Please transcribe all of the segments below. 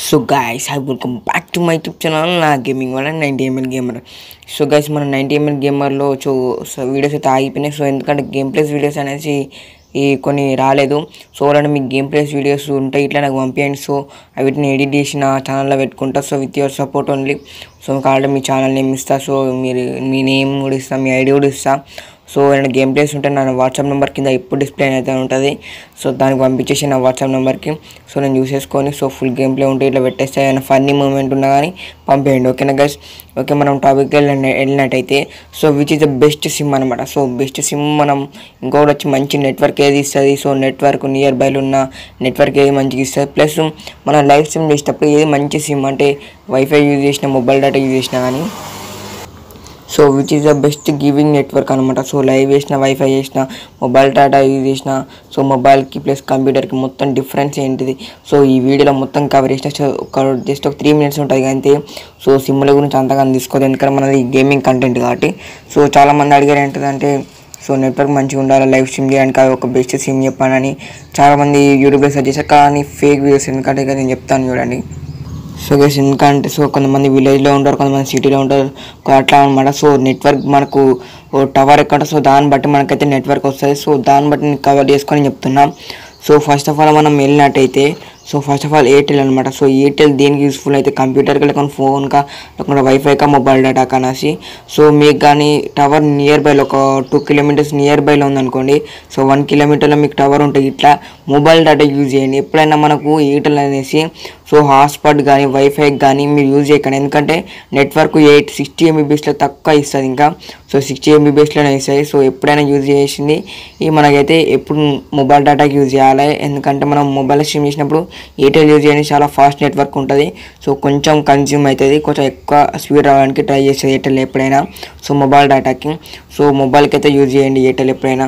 so guys I welcome back to my YouTube channel నా gaming వల్ల ninety ML gamer so guys మన ninety ML గేమర్లో so so videos అయితే ఆగిపోయినాయి so ఎందుకంటే గేమ్ ప్లేస్ వీడియోస్ అనేసి ఈ కొన్ని రాలేదు సో అలాంటి మీకు గేమ్ ప్లేస్ వీడియోస్ ఉంటాయి ఇట్లా నాకు పంపించండి సో వీటిని ఎడిట్ చేసి నా ఛానల్లో పెట్టుకుంటా so with your support only so కావాలంటే మీ ఛానల్ నేమ్ ఇస్తా సో మీరు మీ నేమ్ కూడా ఇస్తా మీ ఐడి కూడా ఇస్తా సో ఏమైనా గేమ్ ప్లేస్ ఉంటే నా వాట్సాప్ నెంబర్ కింద ఎప్పుడు డిస్ప్లే అయితే ఉంటుంది సో దానికి పంపించేసి నా వాట్సాప్ నెంబర్కి సో నేను చూసేసుకొని సో ఫుల్ గేమ్ ప్లే ఉంటే ఇట్లా పెట్టేస్తే ఏమైనా ఫన్నీ మూమెంట్ ఉన్నా కానీ పంపేయండి ఓకేనా గైస్ ఓకే మనం టాపిక్ వెళ్ళిన వెళ్ళినట్టయితే so which is the best SIM అనమాట సో బెస్ట్ సిమ్ మనం ఇంకొకటి వచ్చి మంచి నెట్వర్క్ ఏది ఇస్తుంది సో నెట్వర్క్ నియర్ బైలో ఉన్న నెట్వర్క్ ఏది మంచిగా ఇస్తుంది ప్లస్ మనం లైవ్ సిమ్ చేసేటప్పుడు ఏది మంచి సిమ్ అంటే వైఫై యూజ్ చేసిన మొబైల్ డేటా యూజ్ చేసినా కానీ so which is the best giving network అనమాట సో లైవ్ చేసిన వైఫై చేసిన మొబైల్ డేటా యూజ్ చేసిన సో మొబైల్కి ప్లస్ కంప్యూటర్కి మొత్తం డిఫరెన్స్ ఏంటిది సో ఈ వీడియోలో మొత్తం కవర్ చేసిన సో ఒక జస్ట్ ఒక త్రీ మినిట్స్ ఉంటుంది అంతే సో సిమ్ల గురించి అంతగా తీసుకోదు ఎందుకంటే మనది గేమింగ్ కంటెంట్ కాబట్టి సో చాలామంది అడిగారు ఏంటంటే సో నెట్వర్క్ మంచిగా ఉండాలి లైవ్ స్ట్రీమ్ చేయడానికి అది ఒక బెస్ట్ సిమ్ చెప్పానని చాలామంది యూట్యూబ్లో సెర్చ్ చేశారు కానీ ఫేక్ వీడియోస్ ఎందుకంటే ఇక నేను చెప్తాను చూడండి సో గైస్ ఎందుకంటే సో కొంతమంది విలేజ్లో ఉంటారు కొంతమంది సిటీలో ఉంటారు కొ- అట్లా అనమాట సో నెట్వర్క్ మనకు టవర్ ఎక్కడ సో దాన్ని బట్టి మనకైతే నెట్వర్క్ వస్తుంది సో దాన్ని బట్టి నేను కవర్ చేసుకొని చెప్తున్నాం సో ఫస్ట్ ఆఫ్ ఆల్ మనం వెళ్ళినట్టయితే so first of all Airtel అనమాట సో ఎయిర్టెల్ దేనికి యూస్ఫుల్ అయితే కంప్యూటర్కి లేకుండా ఫోన్కా లేకుండా వైఫైకా మొబైల్ డేటా కనేసి సో మీకు కానీ టవర్ నియర్ బైలో ఒక టూ కిలోమీటర్స్ నియర్ బైలో ఉందనుకోండి సో వన్ కిలోమీటర్లో మీకు టవర్ ఉంటుంది ఇట్లా మొబైల్ డేటా యూజ్ చేయండి ఎప్పుడైనా మనకు ఎయిర్టెల్ అనేసి సో హాట్స్పాట్ కానీ వైఫై కానీ మీరు యూజ్ చేయకండి ఎందుకంటే నెట్వర్క్ ఎయిట్ సిక్స్టీ ఎంబీబీఎస్లో తక్కువ ఇస్తుంది ఇంకా సో సిక్స్టీ ఎంబీబీఎస్లోనే ఇస్తుంది సో ఎప్పుడైనా యూజ్ చేసింది ఈ మనకైతే ఎప్పుడు మొబైల్ డేటాకి యూజ్ చేయాలి ఎందుకంటే మనం మొబైల్ స్ట్రీమ్ చేసినప్పుడు ఎయిర్టెల్ యూజ్ చేయడానికి చాలా ఫాస్ట్ నెట్వర్క్ ఉంటుంది సో కొంచెం కన్జ్యూమ్ అవుతుంది కొంచెం ఎక్కువ స్పీడ్ రావడానికి ట్రై చేస్తుంది ఎయిర్టెల్ ఎప్పుడైనా సో మొబైల్ డేటాకి సో మొబైల్కి అయితే యూజ్ చేయండి ఎయిర్టెల్ ఎప్పుడైనా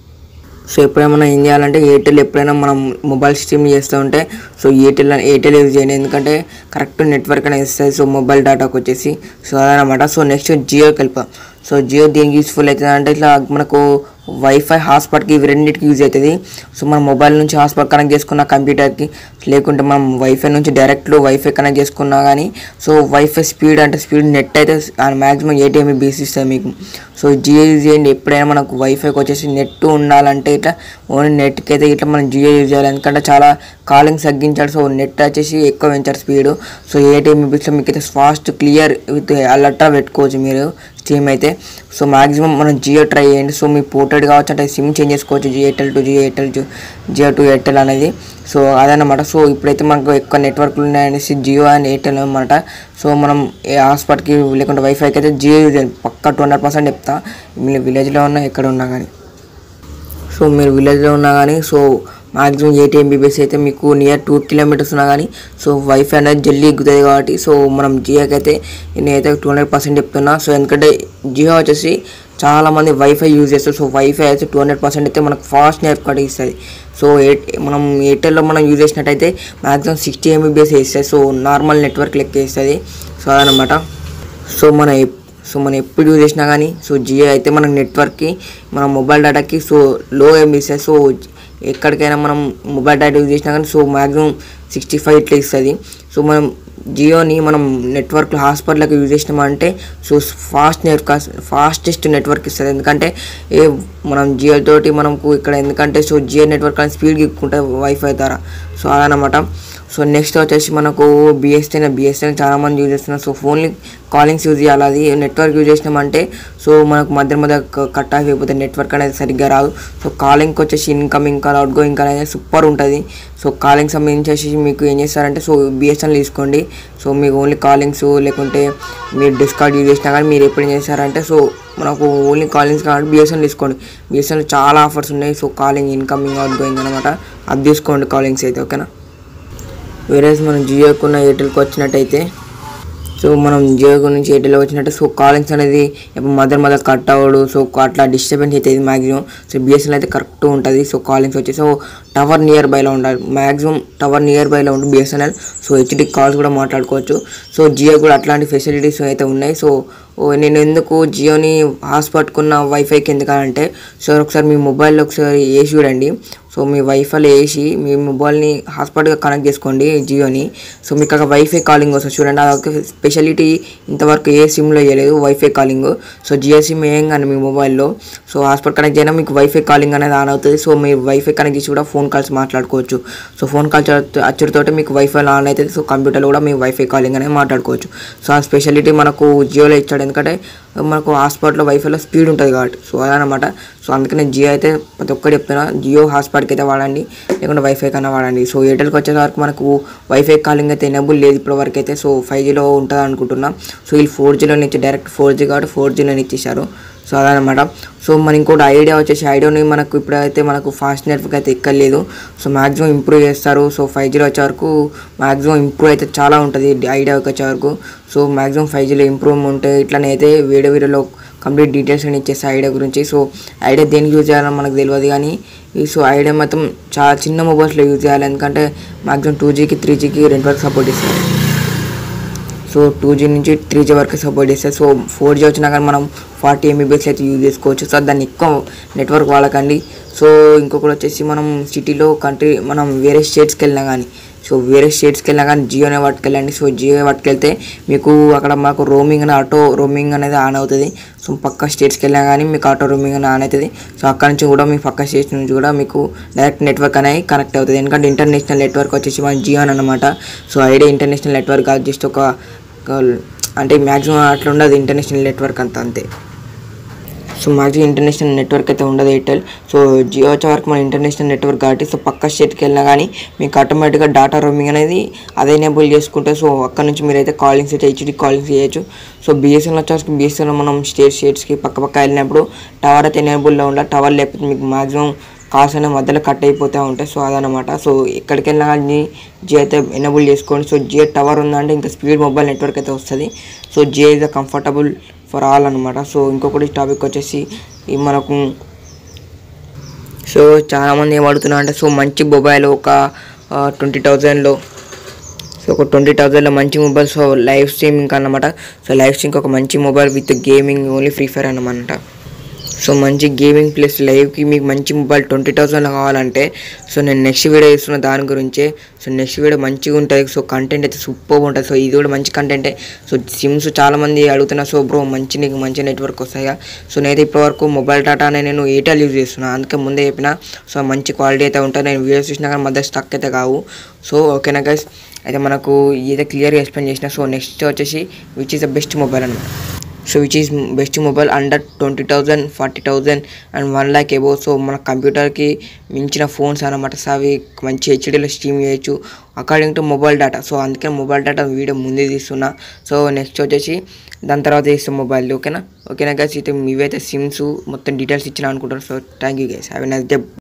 సో ఎప్పుడైనా మనం ఏం చేయాలంటే ఎయిర్టెల్ ఎప్పుడైనా మనం మొబైల్ స్ట్రీమ్ చేస్తూ ఉంటే సో ఎయిర్టెల్ ఎయిర్టెల్ యూజ్ చేయండి ఎందుకంటే కరెక్ట్ నెట్వర్క్ అనేది ఇస్తుంది సో మొబైల్ డేటాకి వచ్చేసి సో అదనమాట సో నెక్స్ట్ జియోకి వెళ్ళిపో సో జియో దేనికి యూస్ఫుల్ అవుతుంది అంటే ఇట్లా మనకు వైఫై హాట్స్పాట్కి ఇవి రెండింటికి యూజ్ అవుతుంది సో మనం మొబైల్ నుంచి హాట్స్పాట్ కనెక్ట్ చేసుకున్న కంప్యూటర్కి లేకుంటే మనం వైఫై నుంచి డైరెక్ట్ వైఫై కనెక్ట్ చేసుకున్నా కానీ సో వైఫై స్పీడ్ అంటే స్పీడ్ నెట్ అయితే మ్యాక్సిమం ఎయిట్ ఎంబీబీఎస్ ఇస్తుంది మీకు సో జియో యూజ్ చేయండి ఎప్పుడైనా మనకు వైఫైకి వచ్చేసి నెట్ ఉండాలంటే ఇట్లా ఓన్లీ నెట్కి అయితే ఇట్లా మనం జియో యూజ్ చేయాలి ఎందుకంటే చాలా కాలింగ్ తగ్గించాడు సో నెట్ వచ్చేసి ఎక్కువ పెంచారు స్పీడ్ సో ఎయిట్ ఎంబీబీస్లో మీకు అయితే ఫాస్ట్ క్లియర్ విత్ అలర్ట్గా పెట్టుకోవచ్చు మీరు స్ట్రీమ్ అయితే సో మాక్సిమం మనం జియో ట్రై చేయండి సో మీ పోర్టెడ్ కావచ్చు అంటే సిమ్ చేంజ్ చేసుకోవచ్చు Jio Airtel to Jio Airtel to Jio to Airtel అనేది సో అదనమాట సో ఇప్పుడైతే మనకు ఎక్కువ నెట్వర్క్లు ఉన్నాయనేసి జియో అండ్ ఎయిర్టెల్ అనమాట సో మనం ఏ హాట్స్పాట్కి లేకుంటే వైఫైకి అయితే జియో యూజ్ చేయండి పక్కా టూ హండ్రెడ్ పర్సెంట్ చెప్తా మీరు విలేజ్లో ఉన్నా ఎక్కడ ఉన్నా కానీ సో మీరు విలేజ్లో ఉన్నా కానీ సో మాక్సిమం ఎయిట్ ఎంబీబీఎస్ అయితే మీకు నియర్ టూ కిలోమీటర్స్ ఉన్నా కానీ సో వైఫై అనేది జల్దీ ఎక్కుతుంది కాబట్టి సో మనం జియోకి అయితే నేనైతే టూ హండ్రెడ్ పర్సెంట్ చెప్తున్నా సో ఎందుకంటే జియో వచ్చేసి చాలామంది వైఫై యూజ్ చేస్తారు సో వైఫై అయితే టూ హండ్రెడ్ పర్సెంట్ అయితే మనకు ఫాస్ట్ నెట్వర్క్ ఇస్తుంది సో ఎయిట్ మనం ఎయిర్టెల్లో మనం యూజ్ చేసినట్టయితే మాక్సిమం సిక్స్టీ ఎంబీబీఎస్ ఇస్తుంది సో నార్మల్ నెట్వర్క్ లెక్క ఇస్తుంది సో అదనమాట సో మన ఎప్- సో మనం ఎప్పుడు యూజ్ చేసినా కానీ సో జియో అయితే మన నెట్వర్క్కి మన మొబైల్ డేటాకి సో లో ఎంబీ ఇస్తుంది సో ఎక్కడికైనా మనం మొబైల్ డేటా యూజ్ చేసినా కానీ సో మ్యాక్సిమం సిక్స్టీ ఫైవ్ ఇట్లా ఇస్తుంది సో మనం జియోని మనం నెట్వర్క్ హాస్పిటల్కి యూజ్ చేసినామంటే so fast network fastest network ఇస్తుంది ఎందుకంటే ఏ మనం జియో తోటి మనకు ఇక్కడ ఎందుకంటే సో జియో నెట్వర్క్ అని స్పీడ్ ఎక్కుంటుంది వైఫై ద్వారా సో అదనమాట సో నెక్స్ట్ వచ్చేసి మనకు బిఎస్ఎన్ బిఎస్ఎన్ చాలా మంది యూజ్ చేస్తున్నారు సో ఫోన్లీ కాలింగ్స్ యూజ్ చేయాలి అది నెట్వర్క్ యూజ్ చేసినామంటే సో మనకు మధ్య మధ్య క- కట్ ఆఫ్ అయిపోతే నెట్వర్క్ అనేది సరిగ్గా రాదు సో కాలింగ్కి వచ్చేసి incoming call outgoing call అనేది సూపర్ ఉంటుంది సో కాలింగ్ సంబంధించేసి మీకు ఏం చేస్తారంటే సో బిఎస్ఎన్ తీసుకోండి సో మీకు ఓన్లీ కాలింగ్స్ లేకుంటే మీరు డిస్కార్డ్ యూజ్ చేసినా కానీ మీరు ఎప్పుడు ఏం చేస్తారంటే సో మనకు ఓన్లీ కాలింగ్స్ కాబట్టి బిఎస్ఎన్ తీసుకోండి బిఎస్ఎన్ చాలా ఆఫర్స్ ఉన్నాయి so calling incoming outgoing అనమాట అది తీసుకోండి కాలింగ్స్ అయితే ఓకేనా వేరే మనం జియోకు ఉన్న ఎయిర్టెల్కి వచ్చినట్టయితే సో మనం జియో నుంచి ఎయిర్టెల్ వచ్చినట్టు సో కాలింగ్స్ అనేది ఇప్పుడు మదర్ మదర్ కట్ అవ్వడు సో అట్లా డిస్టర్బెన్స్ అవుతుంది మ్యాక్సిమం సో బిఎస్ఎన్ఎల్ అయితే కరెక్ట్ ఉంటుంది సో కాలింగ్స్ వచ్చి సో టవర్ నియర్ బైలో ఉండాలి మ్యాక్సిమం టవర్ నియర్ బైలో ఉండి బిఎస్ఎన్ఎల్ సో హెచ్డి కాల్స్ కూడా మాట్లాడుకోవచ్చు సో జియో కూడా అట్లాంటి ఫెసిలిటీస్ అయితే ఉన్నాయి సో ఓ నేను ఎందుకు జియోని హాట్స్పాట్కున్న వైఫైకి ఎందుకంటే సో ఒకసారి మీ మొబైల్లో ఒకసారి వేసి చూడండి సో మీ వైఫైలో వేసి మీ మొబైల్ని హాట్స్పాట్గా కనెక్ట్ చేసుకోండి జియోని సో మీకు అక్కడ వైఫై కాలింగ్ వస్తుంది చూడండి అదొక స్పెషాలిటీ ఇంతవరకు ఏ సిమ్లో వేయలేదు WiFi calling so Jio SIM వేయంగానే మీ మొబైల్లో సో హాట్స్పాట్ కనెక్ట్ చేయడం మీకు వైఫై కాలింగ్ అనేది ఆన్ అవుతుంది సో మీ వైఫై కనెక్ట్ చేసి కూడా ఫోన్ కాల్స్ మాట్లాడుకోవచ్చు సో ఫోన్ కాల్స్ అచ్చుడితోటి మీకు వైఫై ఆన్ అవుతుంది సో కంప్యూటర్లో కూడా మీ వైఫై కాలింగ్ అనేది మాట్లాడుకోవచ్చు సో ఆ స్పెషాలిటీ మనకు జియోలో ఇచ్చాడు ఎందుకంటే మనకు హాట్స్పాట్లో వైఫైలో స్పీడ్ ఉంటుంది కాబట్టి సో అదనమాట సో అందుకనే జియో అయితే ప్రతి ఒక్కటి చెప్తున్నా జియో హాట్స్పాట్కి అయితే వాడండి లేకుంటే వైఫై కన్నా వాడండి సో ఎయిర్టెల్కి వచ్చేసరికి మనకు వైఫై కాలింగ్ అయితే ఎనబుల్ లేదు ఇప్పటి వరకు అయితే సో ఫైవ్ జీలో ఉంటుంది అనుకుంటున్నా సో వీళ్ళు ఫోర్ జీలో నుంచి డైరెక్ట్ ఫోర్ జీ కాబట్టి ఫోర్ జీలో ఇచ్చేసారు సో అదనమాట సో మన ఇంకోటి ఐడియా వచ్చేసి ఐడియాని మనకు ఇప్పుడైతే మనకు ఫాస్ట్ నెట్వర్క్ అయితే ఎక్కలేదు సో మ్యాక్సిమం ఇంప్రూవ్ చేస్తారు సో ఫైవ్ జీలో వచ్చే వరకు మ్యాక్సిమం ఇంప్రూవ్ అయితే చాలా ఉంటుంది ఐడియాకి వచ్చే వరకు సో మ్యాక్సిమం ఫైవ్ జీలో ఇంప్రూవ్ ఉంటే ఇట్లనే అయితే వీడియో వీడియోలో కంప్లీట్ డీటెయిల్స్ అని ఇచ్చేసి ఐడియా గురించి సో ఐడియా దేనికి యూజ్ చేయాలో మనకు తెలియదు కానీ ఈ సో ఐడియా మొత్తం చాలా చిన్న మొబైల్స్లో యూజ్ చేయాలి ఎందుకంటే మ్యాక్సిమం టూ జీకి త్రీ జీకి రెండు వరకు సపోర్ట్ ఇస్తారు సో టూ జీ నుంచి త్రీ జీ వరకు సపోర్ట్ చేస్తారు సో ఫోర్ జీ వచ్చినా కానీ మనం ఫార్టీ ఎంబీబీఎస్ అయితే యూజ్ చేసుకోవచ్చు సో దాన్ని ఎక్కువ నెట్వర్క్ వాడకండి సో ఇంకొకటి వచ్చేసి మనం సిటీలో కంట్రీ మనం వేరే స్టేట్స్కి వెళ్ళినా కానీ సో వేరే స్టేట్స్కి వెళ్ళినా కానీ జియోనే పట్టుకెళ్ళండి సో జియో పట్టుకెళ్తే మీకు అక్కడ మాకు రోమింగ్ అనేది ఆటో రోమింగ్ అనేది ఆన్ అవుతుంది సో పక్క స్టేట్స్కి వెళ్ళినా కానీ మీకు ఆటో రోమింగ్ అనేది ఆన్ అవుతుంది సో అక్కడ నుంచి కూడా మీ పక్క స్టేట్స్ నుంచి కూడా మీకు డైరెక్ట్ నెట్వర్క్ అనేది కనెక్ట్ అవుతుంది ఎందుకంటే ఇంటర్నేషనల్ నెట్వర్క్ వచ్చేసి మన జియో అనమాట సో ఐడియా ఇంటర్నేషనల్ నెట్వర్క్ కాదు జస్ట్ ఒక ఒక అంటే మ్యాక్సిమం అట్లా ఉండదు ఇంటర్నేషనల్ నెట్వర్క్ అంతా అంతే సో మ్యాక్సిమం ఇంటర్నేషనల్ నెట్వర్క్ అయితే ఉండదు ఎయిర్టెల్ సో జియో వచ్చే వరకు మన ఇంటర్నేషనల్ నెట్వర్క్ కాబట్టి సో పక్క స్టేట్కి వెళ్ళినా కానీ మీకు ఆటోమేటిక్గా డాటా రోమింగ్ అనేది అదే ఎనేబుల్ చేసుకుంటే సో అక్కడ నుంచి మీరైతే కాలింగ్స్ అయితే హెచ్డి కాలింగ్స్ చేయొచ్చు సో బిఎస్ఎన్ఎల్ వచ్చేసరికి బిఎస్ఎన్ఎల్ మనం స్టేట్ స్టేట్స్కి పక్క పక్క వెళ్ళినప్పుడు టవర్ అయితే ఎనేబుల్లో ఉండాలి టవర్ లేకపోతే మీకు మ్యాక్సిమం కాల్స్ అనేవి మధ్యలో కట్ అయిపోతూ ఉంటాయి సో అదనమాట సో ఎక్కడికి వెళ్ళినా కానీ జియో అయితే ఎనేబుల్ చేసుకోండి సో జియో టవర్ ఉందంటే ఇంకా స్పీడ్ మొబైల్ నెట్వర్క్ అయితే వస్తుంది so Jio is comfortable for all అనమాట సో ఇంకొకటి టాపిక్ వచ్చేసి ఈ మనకు సో చాలామంది ఏం అడుగుతున్నారు అంటే సో మంచి మొబైల్ ఒక ట్వంటీ థౌజండ్లో సో ఒక ట్వంటీ థౌజండ్లో మంచి మొబైల్ సో లైవ్ స్ట్రీమింగ్ అన్నమాట సో లైవ్ స్ట్రీమింగ్ ఒక మంచి mobile with gaming only free fire అన్నమాట సో మంచి గేమింగ్ ప్లస్ లైవ్కి మీకు మంచి మొబైల్ ట్వంటీ థౌసండ్లో కావాలంటే సో నేను నెక్స్ట్ వీడియో ఇస్తున్న దాని గురించే సో నెక్స్ట్ వీడియో మంచిగా ఉంటుంది సో కంటెంట్ అయితే సూపర్ ఉంటుంది సో ఇది కూడా మంచి కంటెంటే సో సిమ్స్ చాలామంది అడుగుతున్నారు సో బ్రో మంచి నీకు మంచి నెట్వర్క్ వస్తాయా సో నేనైతే ఇప్పటివరకు మొబైల్ డాటా అనే నేను ఎయిర్టెల్ యూజ్ చేస్తున్నాను అందుకే ముందే చెప్పిన సో మంచి క్వాలిటీ అయితే ఉంటుంది నేను వీడియోస్ చూసినా కానీ మధ్య స్టక్ అయితే కావు సో ఓకేనా గైస్ అయితే మనకు ఇదైతే క్లియర్గా ఎక్స్ప్లెయిన్ చేసిన సో నెక్స్ట్ వచ్చేసి which is the best mobile అనమాట so which is best mobile under twenty thousand forty thousand and one lakh above so మన కంప్యూటర్కి మించిన ఫోన్స్ అనమాట సో అవి మంచి హెచ్డీలో స్ట్రీమ్ చేయొచ్చు according to mobile data so అందుకే మొబైల్ డేటా వీడియో ముందే తీస్తున్నా సో నెక్స్ట్ వచ్చేసి దాని తర్వాత తీస్తాం మొబైల్ ఓకేనా ఓకేనా గైస్ అయితే మీవైతే సిమ్స్ మొత్తం డీటెయిల్స్ ఇచ్చిన అనుకుంటారు so thank you guys have a nice day